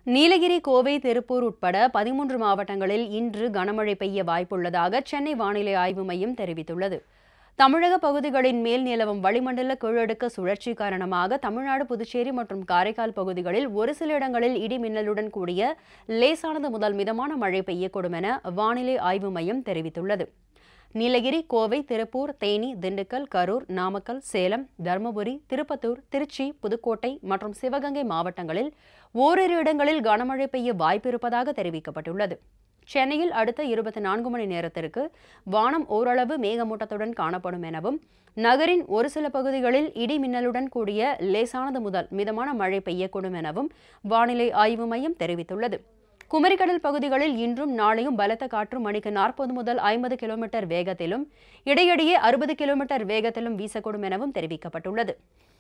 நீலகிரி கோவை திருப்பூர் உட்பட பதிமூன்று மாவட்டங்களில் இன்று கனமழை பெய்ய வாய்ப்புள்ளதாக சென்னை வானிலை ஆய்வு மையம் தெரிவித்துள்ளது தமிழக பகுதிகளின் மேல் நிலவும் வளிமண்டல கீழடுக்கு சுழற்சி காரணமாக தமிழ்நாடு புதுச்சேரி மற்றும் காரைக்கால் பகுதிகளில் ஒரு சில இடங்களில் இடி மின்னலுடன் கூடிய லேசானது முதல் மிதமான மழை பெய்யக்கூடும் என வானிலை ஆய்வு மையம் தெரிவித்துள்ளது நீலகிரி கோவை திருப்பூர் தேனி திண்டுக்கல் கரூர் நாமக்கல் சேலம் தருமபுரி திருப்பத்தூர் திருச்சி புதுக்கோட்டை மற்றும் சிவகங்கை மாவட்டங்களில் ஓரிரு இடங்களில் கனமழை பெய்ய வாய்ப்பிருப்பதாக தெரிவிக்கப்பட்டுள்ளது சென்னையில் அடுத்த இருபத்தி நான்கு மணி நேரத்திற்கு வானம் ஓரளவு மேகமூட்டத்துடன் காணப்படும் எனவும் நகரின் ஒரு சில பகுதிகளில் இடி மின்னலுடன் கூடிய லேசானது முதல் மிதமான மழை பெய்யக்கூடும் எனவும் வானிலை ஆய்வு மையம் தெரிவித்துள்ளது குமரிக்கடல் பகுதிகளில் இன்றும் நாளையும் பலத்த காற்று மணிக்கு நாற்பது முதல் ஐம்பது கிலோமீட்டர் வேகத்திலும் இடையிடையே அறுபது கிலோமீட்டர் வேகத்திலும் வீசக்கூடும் எனவும் தெரிவிக்கப்பட்டுள்ளது